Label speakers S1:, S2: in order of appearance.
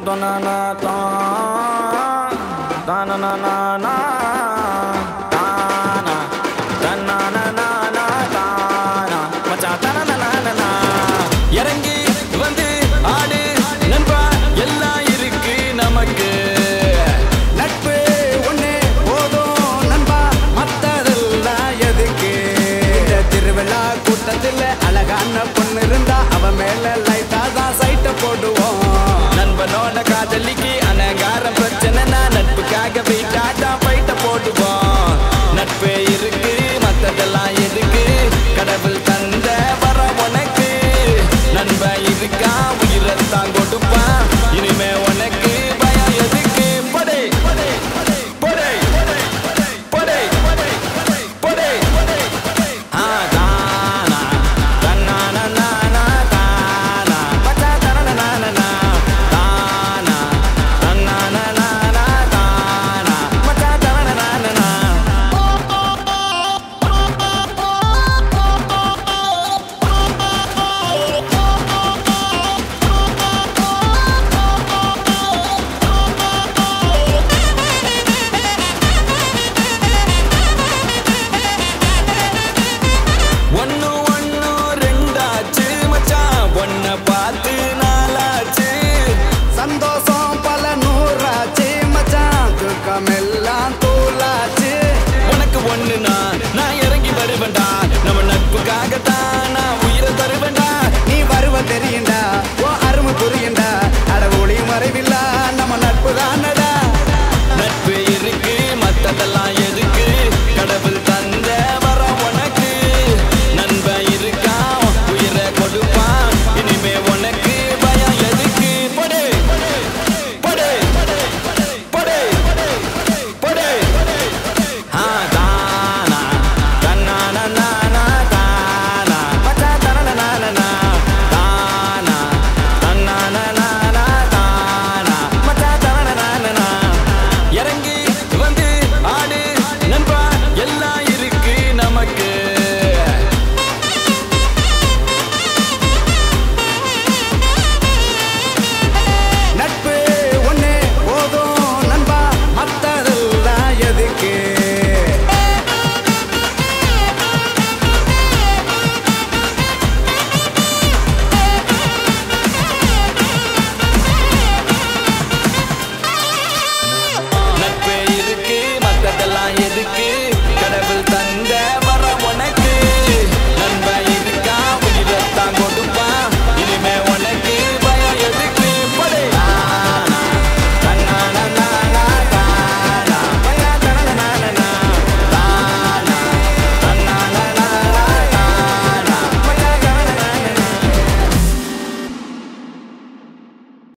S1: தனனா தான் தனனா தானா தனனா தானா மச்சான் தனனா இறங்கி வந்து ஆடு நண்பா எல்லாம் இருக்கு நமக்கு
S2: நட்பு ஒண்ணு போதும் நண்பா மத்ததெல்லாம் எதுக்கு இந்த திருவிழா கூட்டத்துல அழகான பொண்ணு இருந்தா அவ மேல லைட்டா தான் சைட்ட போடுவோம்
S1: நண்பனோட காதலி